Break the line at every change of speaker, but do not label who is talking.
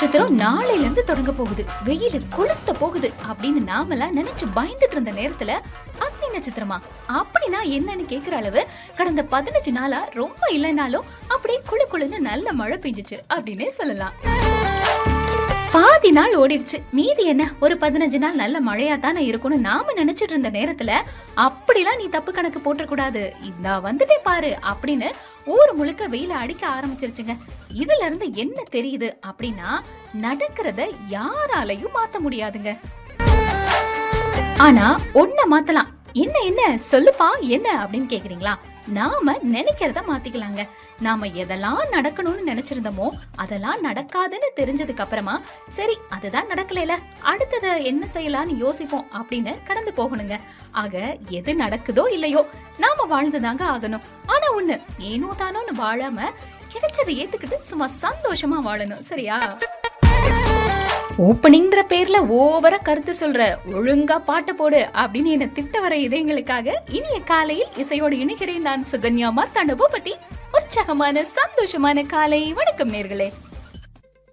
நட்சத்திரம் நாளையில இருந்து தொடங்க போகுது வெயில் கொளுத்த போகுது அப்படின்னு நாமெல்லாம் நினைச்சு பயந்துட்டு இருந்த நேரத்துல அக்னி நட்சத்திரமா அப்படின்னா என்னன்னு கேக்குற அளவு கடந்த பதினஞ்சு நாளா ரொம்ப இல்லைனாலும் அப்படியே குளு குளுன்னு நல்ல மழை பெஞ்சுச்சு அப்படின்னே சொல்லலாம் பாதி நாள் ஓடிடுச்சு மீதி என்ன ஒரு பதினஞ்சு நாள் நல்ல மழையா தானே இருக்கும்னு நாம நினைச்சிட்டு இருந்த நேரத்துல அப்படிலாம் நீ தப்பு கணக்கு போட்டுற கூடாது இந்தா வந்துட்டே பாரு அப்படின்னு ஊர் முழுக்க வெயில அடிக்க ஆரம்பிச்சிருச்சுங்க இதுல இருந்து என்ன தெரியுது அப்படின்னா நடக்கிறத யாராலையும் மாத்த முடியாதுங்க ஆனா ஒன்ன மாத்தலாம் என்ன என்ன சொல்லுப்பா என்ன அப்படின்னு கேக்குறீங்களா நாம நினைக்கிறத மாத்திக்கலாங்க நாம எதெல்லாம் நடக்கணும்னு நினைச்சிருந்தோமோ அதெல்லாம் நடக்காதுன்னு தெரிஞ்சதுக்கு அப்புறமா சரி அதுதான் நடக்கலைல அடுத்தத என்ன செய்யலாம்னு யோசிப்போம் அப்படின்னு கடந்து போகணுங்க ஆக எது நடக்குதோ இல்லையோ நாம வாழ்ந்துதாங்க ஆகணும் ஆனா ஒண்ணு ஏனோ தானோன்னு வாழாம கிடைச்சதை ஏத்துக்கிட்டு சும்மா சந்தோஷமா வாழணும் சரியா ஓப்பனிங்ன்ற பேர்ல ஓவரா கருத்து சொல்ற ஒழுங்கா பாட்டு போடு அப்படின்னு என்ன திட்ட வர இதயங்களுக்காக இனிய காலையில் இசையோடு இணைகிறேன் நான் சுகன்யா மாத்தாண்ட பூபதி உற்சாகமான சந்தோஷமான காலை வணக்கம் நேர்களே